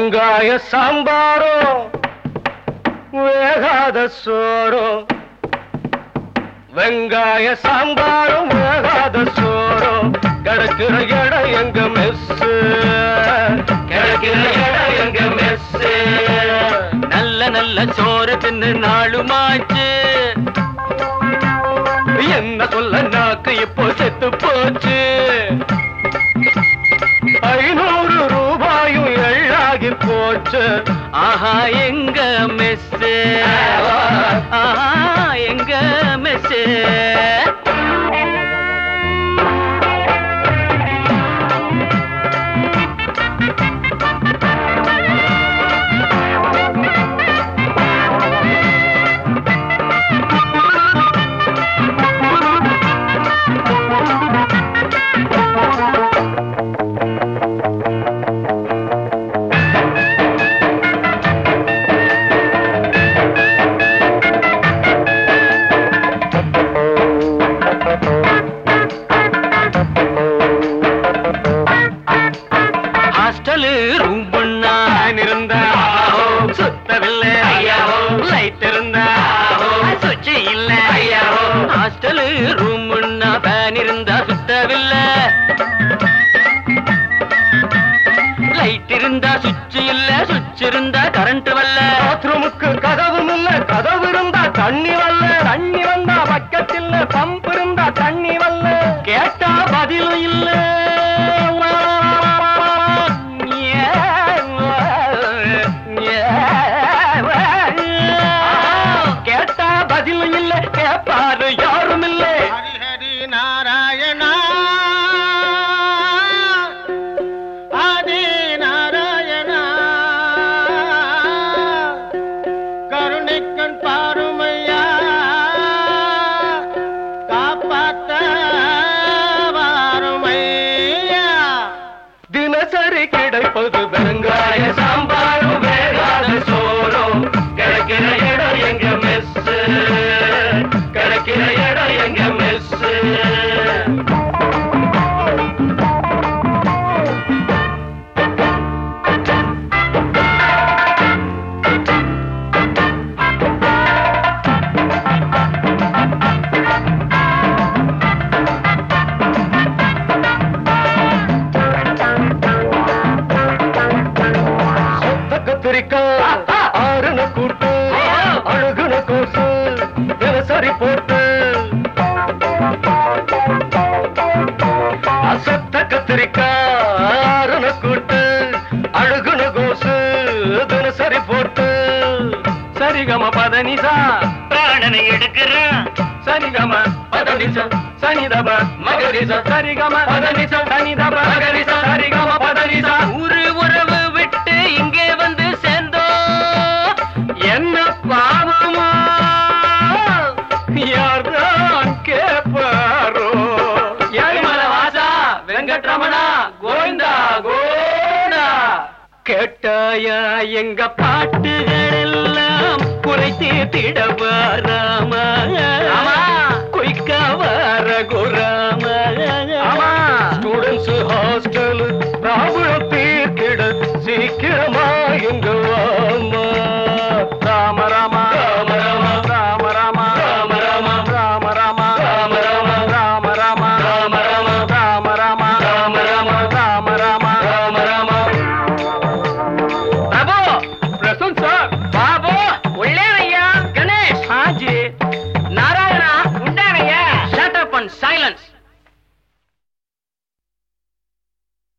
வெங்காய சாம்பாரும் வேகாத சோறும் வெங்காய சாம்பாரும் வேகாத சோறும் கிடக்கிற இடம் எங்க மெஸ் கிடக்கிற இடம் எங்க மெஸ் நல்ல நல்ல சோறு தின்னு நாளுமாச்சு என்ன சொல்ல நாக்கு இப்போ செத்து போச்சு ஐநூறு ரூபாயும் எள்ளாகி போச்சு ஆஹா எங்க மெஸ் ஆஹா எங்க மெஸ் ஹாஸ்டலு ரூம் பண்ணா நான் இருந்தா சுத்தவில்லை ஐயாவோ லைட் இருந்தா சுச்சி இல்ல ஐயாவோ ஹாஸ்டலு ரூம் பண்ணா ஃபேன் இருந்தா சுத்தவில்லை லைட் இருந்தா சுவிட்ச் இல்ல சுவிட்ச் இருந்தா கரண்ட் வரல பாத்ரூமுக்கு கதவும் இல்ல கதவு இருந்தா தண்ணி வரல தண்ணி வந்தா பக்கத்தில் பம்ப் இருந்தா தண்ணி வரல கேட்டா பதிலும் இல்ல கேட்டா பதிலும் இல்ல கேப்பாரு யாரும் இல்லை ஹரி நாராயணா ஆதி நாராயணா கருணைக்கண் பாருமையா காப்பாத்த வாருமையா தினசரி கிடைப்பது வெங்காய சாம்பாரும் வேகாத சோறும் கிடைக்கிற இடம் எங்க மெஸ் கிடைக்கிற இடம் எங்க மெஸ் சொத்த கத்திரிக்காய் ஆறுன கூட்டு அழுகுன கோசு தினசரி போட்டு அசத்த கத்திரிக்காய் ஆறுன கூட்டு அழுகுன கோசு தினசரி போட்டு சரிகம பதனிசா பிராணனை எடுக்கிறான் சரிகம பதனிச சனிதப மகரிச சரிகம பதனிச சனிதப மகரிச சரிகம பதனிசா ஊரு உறவு விட்டு இங்கே வந்து சேர்ந்தோம் என்ன பாவமா யார்தான் கேப்பாரோ ஏழுமலை வாசா, வெங்கட்ரமணா, கோவிந்தா, கோவிந்தா. கேட்டாயா எங்க பாட்டுகள் எல்லாம் குறை தீர்த்திடவா ராமா